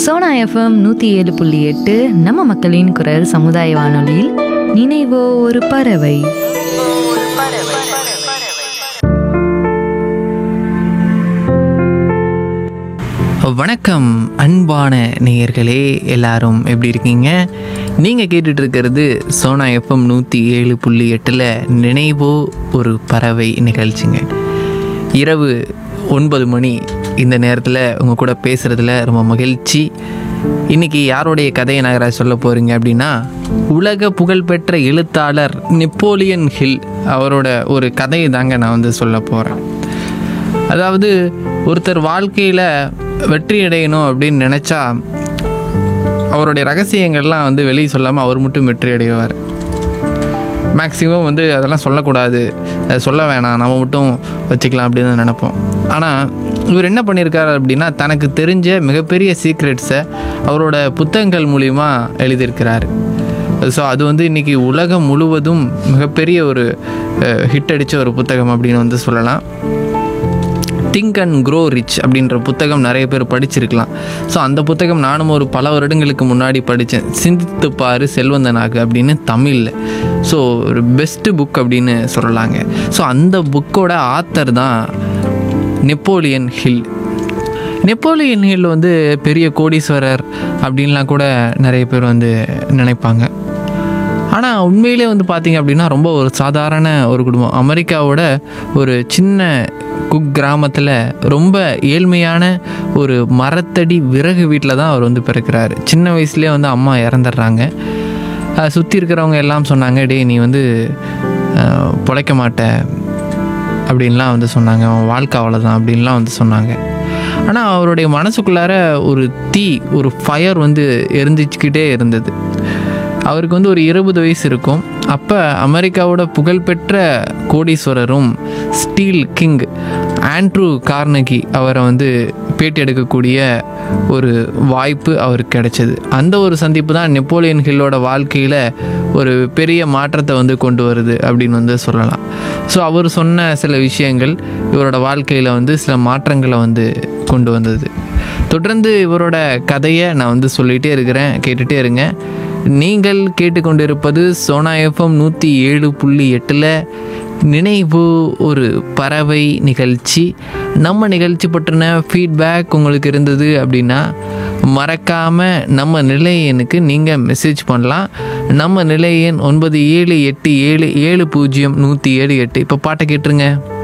Sona FM நூற்றி ஏழு புள்ளி எட்டு நம்ம மக்களின் குரல் சமுதாய வானொலியில் நினைவோ ஒரு பறவை வணக்கம் அன்பான நேயர்களே எல்லாரும் எப்படி இருக்கீங்க நீங்கள் கேட்டுட்டு இருக்கிறது சோனா எஃப்எம் நூற்றி ஏழு புள்ளி எட்டில் நினைவோ ஒரு பறவை நிகழ்ச்சிங்க இரவு ஒன்பது மணி இந்த நேரத்தில் உங்கள் கூட பேசுகிறதுல ரொம்ப மகிழ்ச்சி இன்னைக்கு யாருடைய கதையை நகராக சொல்ல போகிறீங்க அப்படின்னா உலக புகழ்பெற்ற எழுத்தாளர் நெப்போலியன் ஹில் அவரோட ஒரு கதையை தாங்க நான் வந்து சொல்ல போகிறேன் அதாவது ஒருத்தர் வாழ்க்கையில் வெற்றி அடையணும் அப்படின்னு நினச்சா அவருடைய ரகசியங்கள்லாம் வந்து வெளியே சொல்லாமல் அவர் மட்டும் வெற்றி அடைவார் மேக்ஸிமம் வந்து அதெல்லாம் சொல்லக்கூடாது அது சொல்ல வேணாம் நம்ம மட்டும் வச்சுக்கலாம் அப்படின்னு நினைப்போம் ஆனால் இவர் என்ன பண்ணியிருக்காரு அப்படின்னா தனக்கு தெரிஞ்ச மிகப்பெரிய சீக்ரெட்ஸை அவரோட புத்தகங்கள் மூலிமா எழுதியிருக்கிறார் ஸோ அது வந்து இன்றைக்கி உலகம் முழுவதும் மிகப்பெரிய ஒரு ஹிட் அடித்த ஒரு புத்தகம் அப்படின்னு வந்து சொல்லலாம் திங்க் அண்ட் க்ரோ ரிச் அப்படின்ற புத்தகம் நிறைய பேர் படிச்சிருக்கலாம் ஸோ அந்த புத்தகம் நானும் ஒரு பல வருடங்களுக்கு முன்னாடி படித்தேன் சிந்தித்து பாரு செல்வந்தனாகு அப்படின்னு தமிழில் ஸோ ஒரு பெஸ்ட்டு புக் அப்படின்னு சொல்லலாங்க ஸோ அந்த புக்கோட ஆத்தர் தான் நெப்போலியன் ஹில் நெப்போலியன் ஹில் வந்து பெரிய கோடீஸ்வரர் அப்படின்லாம் கூட நிறைய பேர் வந்து நினைப்பாங்க ஆனால் உண்மையிலே வந்து பார்த்தீங்க அப்படின்னா ரொம்ப ஒரு சாதாரண ஒரு குடும்பம் அமெரிக்காவோட ஒரு சின்ன குக் கிராமத்தில் ரொம்ப ஏழ்மையான ஒரு மரத்தடி விறகு வீட்டில் தான் அவர் வந்து பிறக்கிறாரு சின்ன வயசுலேயே வந்து அம்மா இறந்துடுறாங்க சுற்றி இருக்கிறவங்க எல்லாம் சொன்னாங்க டேய் நீ வந்து அஹ், பொழைக்க மாட்ட அப்படின்லாம் வந்து சொன்னாங்க அவன் வாழ்க்கை அவ்வளோதான் அப்படின்லாம் வந்து சொன்னாங்க ஆனால் அவருடைய மனசுக்குள்ளார ஒரு தீ ஒரு ஃபயர் வந்து எரிஞ்சிச்சுக்கிட்டே இருந்தது அவருக்கு வந்து ஒரு இருபது வயசு இருக்கும் அப்போ அமெரிக்காவோட புகழ்பெற்ற கோடீஸ்வரரும் ஸ்டீல் கிங் ஆண்ட்ரூ கார்னகி அவரை வந்து பேட்டி எடுக்கக்கூடிய ஒரு வாய்ப்பு அவருக்கு கிடைச்சது அந்த ஒரு சந்திப்பு தான் நெப்போலியன் ஹில்லோட வாழ்க்கையில் ஒரு பெரிய மாற்றத்தை வந்து கொண்டு வருது அப்படின்னு வந்து சொல்லலாம் ஸோ அவர் சொன்ன சில விஷயங்கள் இவரோட வாழ்க்கையில் வந்து சில மாற்றங்களை வந்து கொண்டு வந்தது தொடர்ந்து இவரோட கதையை நான் வந்து சொல்லிகிட்டே இருக்கிறேன் கேட்டுகிட்டே இருங்க நீங்கள் கேட்டுக்கொண்டிருப்பது சோனா எஃப்எம் நூற்றி ஏழு புள்ளி எட்டில் நினைவு ஒரு பறவை நிகழ்ச்சி நம்ம நிகழ்ச்சி பற்றின ஃபீட்பேக் உங்களுக்கு இருந்தது அப்படின்னா மறக்காமல் நம்ம நிலையனுக்கு நீங்கள் மெசேஜ் பண்ணலாம் நம்ம நிலையன் ஒன்பது ஏழு எட்டு ஏழு ஏழு பூஜ்ஜியம் நூற்றி ஏழு எட்டு இப்போ பாட்டை கேட்டுருங்க